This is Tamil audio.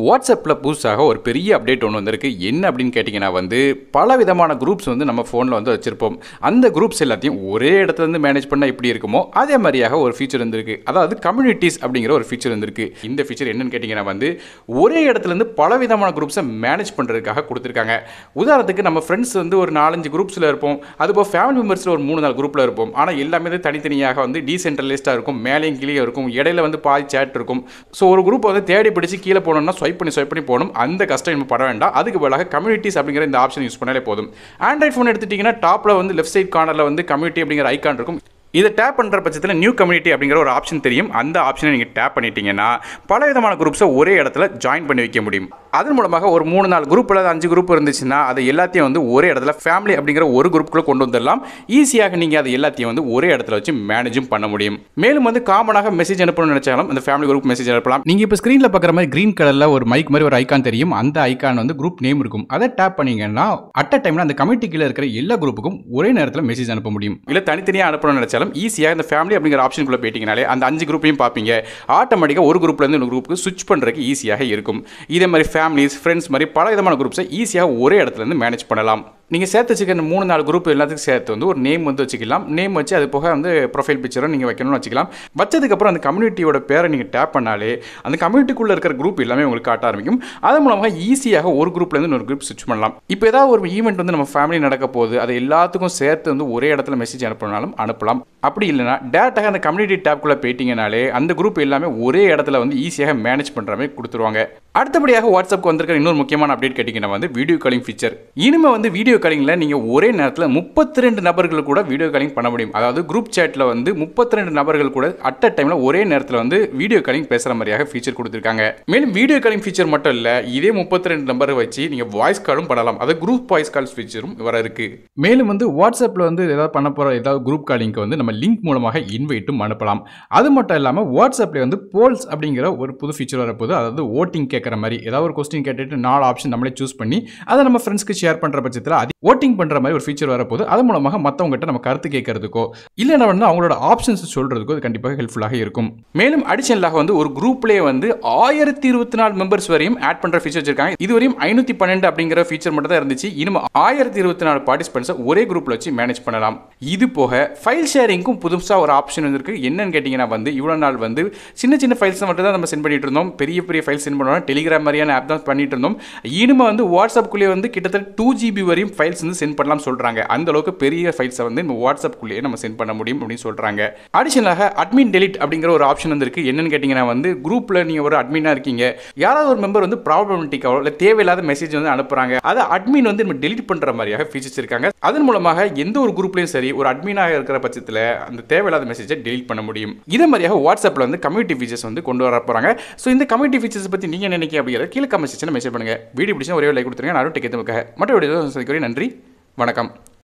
வாட்ஸ்அப்பில் புதுசாக ஒரு பெரிய அப்டேட் ஒன்று வந்திருக்கு என்ன அப்படின்னு கேட்டிங்கன்னா வந்து பல விதமான குரூப்ஸ் வந்து நம்ம ஃபோனில் வந்து வச்சுருப்போம் அந்த குரூப்ஸ் எல்லாத்தையும் ஒரே இடத்துல இருந்து மேனேஜ் பண்ணால் எப்படி இருக்குமோ அதே மாதிரியாக ஒரு ஃபீச்சர் இருந்திருக்கு அதாவது கம்யூனிட்டிஸ் அப்படிங்கிற ஒரு ஃபீச்சர் இருந்திருக்கு இந்த ஃபீச்சர் என்னன்னு கேட்டிங்கன்னா வந்து ஒரே இடத்துலேருந்து பல விதமான குரூப்ஸை மேனேஜ் பண்ணுறதுக்காக கொடுத்துருக்காங்க உதாரணத்துக்கு நம்ம ஃப்ரெண்ட்ஸ் வந்து ஒரு நாலஞ்சு குரூப்ஸில் இருப்போம் அதுபோல் ஃபேமிலி மெம்பர்ஸில் ஒரு மூணு நாலு குரூப்பில் இருப்போம் ஆனால் எல்லாமே வந்து தனித்தனியாக வந்து டீசென்ட்ரலைஸ்டாக இருக்கும் மேலேயும் கீழே இருக்கும் இடையில வந்து பாதி சேட் இருக்கும் ஸோ ஒரு குரூப் வந்து தேடி பிடிச்சி கீழே போனோம்னா ஸ்வைப் பண்ணி ஸ்வைப் பண்ணி போகணும் அந்த கஷ்டம் நம்ம பட வேண்டாம் அதுக்கு பதிலாக கம்யூனிட்டிஸ் அப்படிங்கிற இந்த ஆப்ஷன் யூஸ் பண்ணாலே போதும் ஆண்ட்ராய்ட் ஃபோன் எடுத்துட்டிங்கன்னா டாப்பில் வந்து லெஃப்ட் சைட் கார்னரில் வந்து கம்யூனிட்டி அப்படிங்கிற ஐக்கான் இருக்கும் இதை டேப் பண்ணுற பட்சத்தில் நியூ கம்யூனிட்டி அப்படிங்கிற ஒரு ஆப்ஷன் தெரியும் அந்த ஆப்ஷனை நீங்கள் டேப் பண்ணிட்டீங்கன்னா பல விதமான குரூப்ஸை ஒரே இடத்துல ஜாயின் பண்ணி வைக்க முடியும் அதன் மூலமாக ஒரு மூணு நாலு குரூப் அல்லது அஞ்சு குரூப் இருந்துச்சுன்னா அதை எல்லாத்தையும் வந்து ஒரே இடத்துல ஃபேமிலி அப்படிங்கிற ஒரு குரூப்புக்குள்ளே கொண்டு வந்துடலாம் ஈஸியாக நீங்கள் அதை எல்லாத்தையும் வந்து ஒரே இடத்துல வச்சு மேனேஜும் பண்ண முடியும் மேலும் வந்து காமனாக மெசேஜ் அனுப்பணும்னு நினைச்சாலும் அந்த ஃபேமிலி குரூப் மெசேஜ் அனுப்பலாம் நீங்கள் இப்போ ஸ்க்ரீனில் பார்க்குற மாதிரி க்ரீன் கலரில் ஒரு மைக் மாதிரி ஒரு ஐக்கான் தெரியும் அந்த ஐக்கான் வந்து குரூப் நேம் இருக்கும் அதை டேப் பண்ணீங்கன்னா அட் அ டைமில் அந்த கமிட்டி கீழே இருக்கிற எல்லா குரூப்புக்கும் ஒரே நேரத்தில் மெசேஜ் அனுப்ப முடியும் இல்லை தனித்தனியாக அனுப்பணும்னு நினைச்சாலும் ஈஸியாக இந்த ஃபேமிலி அப்படிங்கிற ஆப்ஷனுக்குள்ளே போயிட்டீங்கனாலே அந்த அஞ்சு குரூப்பையும் பார்ப்பீங்க ஆட்டோமேட்டிக்காக ஒரு குரூப்லேருந்து இன்னொரு குரூப்புக்கு ஸ்விட்ச் பண்ணுறதுக்கு ஈஸியாக இருக்கும் இதே மாதிரி ஃபேமிலிஸ் ஃப்ரெண்ட்ஸ் மாதிரி பல விதமான குரூப்ஸை ஈஸியாக ஒரே இடத்துல இருந்து மேனேஜ் பண்ணலாம் நீங்கள் சேர்த்து வச்சுக்க இந்த மூணு நாலு குரூப் எல்லாத்துக்கும் சேர்த்து வந்து ஒரு நேம் வந்து வச்சுக்கலாம் நேம் வச்சு அது போக வந்து ப்ரொஃபைல் பிக்சரும் நீங்கள் வைக்கணும்னு வச்சுக்கலாம் வச்சதுக்கப்புறம் அந்த கம்யூனிட்டியோட பேரை நீங்கள் டேப் பண்ணாலே அந்த கம்யூனிட்டிக்குள்ளே இருக்கிற குரூப் எல்லாமே உங்களுக்கு காட்ட ஆரம்பிக்கும் அதன் மூலமாக ஈஸியாக ஒரு குரூப்லேருந்து இன்னொரு குரூப் ஸ்விட்ச் பண்ணலாம் இப்போ ஏதாவது ஒரு ஈவெண்ட் வந்து நம்ம ஃபேமிலி நடக்க போகுது அது எல்லாத்துக்கும் சேர்த்து வந்து ஒரே இடத்துல மெசேஜ் அனுப்பினாலும் அனுப்பலாம் அப்படி இல்லைனா டேரெக்டாக அந்த கம்யூனிட்டி டேப்குள்ளே போயிட்டீங்கனாலே அந்த குரூப் எல்லாமே ஒரே இடத்துல வந்து ஈஸியாக மேனேஜ் பண்ணுற மாதிரி கொடுத்துருவாங்க அடுத்தபடியாக வாட்ஸ்அப்க்கு வந்திருக்கிற இன்னொரு முக்கியமான அப்டேட் கேட்டிங்கன்னா வந்து வீடியோ காலிங் ஃபீச்சர் இனிமே வந்து வீடியோ காலிங்கில் நீங்கள் ஒரே நேரத்தில் முப்பத்தி ரெண்டு நபர்கள் கூட வீடியோ காலிங் பண்ண முடியும் அதாவது குரூப் சேட்டில் வந்து முப்பத்தி ரெண்டு நபர்கள் கூட அட் அ டைமில் ஒரே நேரத்தில் வந்து வீடியோ காலிங் பேசுகிற மாதிரியாக ஃபீச்சர் கொடுத்துருக்காங்க மேலும் வீடியோ காலிங் ஃபீச்சர் மட்டும் இல்லை இதே முப்பத்தி ரெண்டு நம்பரை வச்சு நீங்கள் வாய்ஸ் காலும் பண்ணலாம் அது குரூப் வாய்ஸ் கால்ஸ் ஃபீச்சரும் வர இருக்கு மேலும் வந்து வாட்ஸ்அப்பில் வந்து ஏதாவது பண்ண போகிற ஏதாவது குரூப் காலிங்க்கு வந்து நம்ம லிங்க் மூலமாக இன்வைட்டும் அனுப்பலாம் அது மட்டும் இல்லாமல் வாட்ஸ்அப்பில் வந்து போல்ஸ் அப்படிங்கிற ஒரு புது ஃபீச்சர் வரப்போது அதாவது ஓட்டிங் கேட்குற மாதிரி ஏதாவது ஒரு கொஸ்டின் கேட்டுட்டு நாலு ஆப்ஷன் நம்மளே சூஸ் பண்ணி அதை நம்ம ஃப்ரெண்ட்ஸ்க்கு ஷேர் பண்ணுற பட்சத்தில் அது ஓட்டிங் பண்ணுற மாதிரி ஒரு ஃபீச்சர் வரப்போது அது மூலமாக மற்றவங்ககிட்ட நம்ம கருத்து கேட்கறதுக்கோ இல்லைன்னா வந்து அவங்களோட ஆப்ஷன்ஸ் சொல்கிறதுக்கோ அது கண்டிப்பாக ஹெல்ப்ஃபுல்லாக இருக்கும் மேலும் அடிஷனலாக வந்து ஒரு குரூப்லேயே வந்து ஆயிரத்தி இருபத்தி நாலு மெம்பர்ஸ் வரையும் ஆட் பண்ணுற ஃபீச்சர் வச்சிருக்காங்க இது வரையும் ஐநூற்றி பன்னெண்டு அப்படிங்கிற ஃபீச்சர் மட்டும் தான் இருந்துச்சு இனிமே ஆயிரத்தி இருபத்தி நாலு பார்ட்டிசிபென்ட்ஸை ஒரே குரூப்பில் வச்சு மேனேஜ் பண்ணலாம் இது போக ஃபைல் ஷேரிங்க்கும் புதுசாக ஒரு ஆப்ஷன் வந்திருக்கு என்னன்னு கேட்டிங்கன்னா வந்து இவ்வளோ நாள் வந்து சின்ன சின்ன ஃபைல்ஸ் மட்டும் தான் நம்ம சென்ட் பண்ணிட்டு இருந்தோம் பெரிய பெரிய ஃபைல் சென்ட் பண்ணுவோம் டெலிகிராம் மாதிரியான ஆப் தான் பண்ணிட்டு இருந்தோம் இனிமே வந்து வாட்ஸ்அப்புக்குள்ளேயே வந்து கிட்டத்தட்ட டூ ஜிபி வரையும் ஃபைல்ஸ் வந்து சென்ட் பண்ணலாம் சொல்கிறாங்க அந்த அளவுக்கு பெரிய ஃபைல்ஸை வந்து நம்ம வாட்ஸ்அப்புக்குள்ளேயே நம்ம சென்ட் பண்ண முடியும் அப்படின்னு சொல்கிறாங்க அடிஷனலாக அட்மின் டெலிட் அப்படிங்கிற ஒரு ஆப்ஷன் வந்து இருக்குது என்னன்னு கேட்டிங்கன்னா வந்து குரூப்பில் நீங்கள் ஒரு அட்மினாக இருக்கீங்க யாராவது ஒரு மெம்பர் வந்து ப்ராப்ளமெட்டிக்காவோ இல்லை தேவையில்லாத மெசேஜ் வந்து அனுப்புகிறாங்க அதை அட்மின் வந்து நம்ம டெலிட் பண்ணுற மாதிரியாக ஃபீச்சர்ஸ் இருக்காங்க அதன் மூலமாக எந்த ஒரு குரூப்லையும் சரி ஒரு அட்மினாக இருக்கிற பட்சத்தில் அந்த தேவையில்லாத மெசேஜை டெலிட் பண்ண முடியும் இதே மாதிரியாக வாட்ஸ்அப்பில் வந்து கம்யூனிட்டி ஃபீச்சர்ஸ் வந்து கொண்டு வர போகிறாங்க ஸோ இந்த கம்யூனிட்டி ஃபீச்சர்ஸ் பற்றி நீங்கள் நினைக்க அப்படிங்கிறத கீழே கமெண்ட் செக்ஷனில் மெசேஜ் பண்ணுங்கள் வீடியோ பிடிச்சா ஒரே லைக் கொடுத்துருங்க நானும் டிக்கெட் மற்ற வீடியோ சந்திக்கிறேன் நன்றி வணக்கம்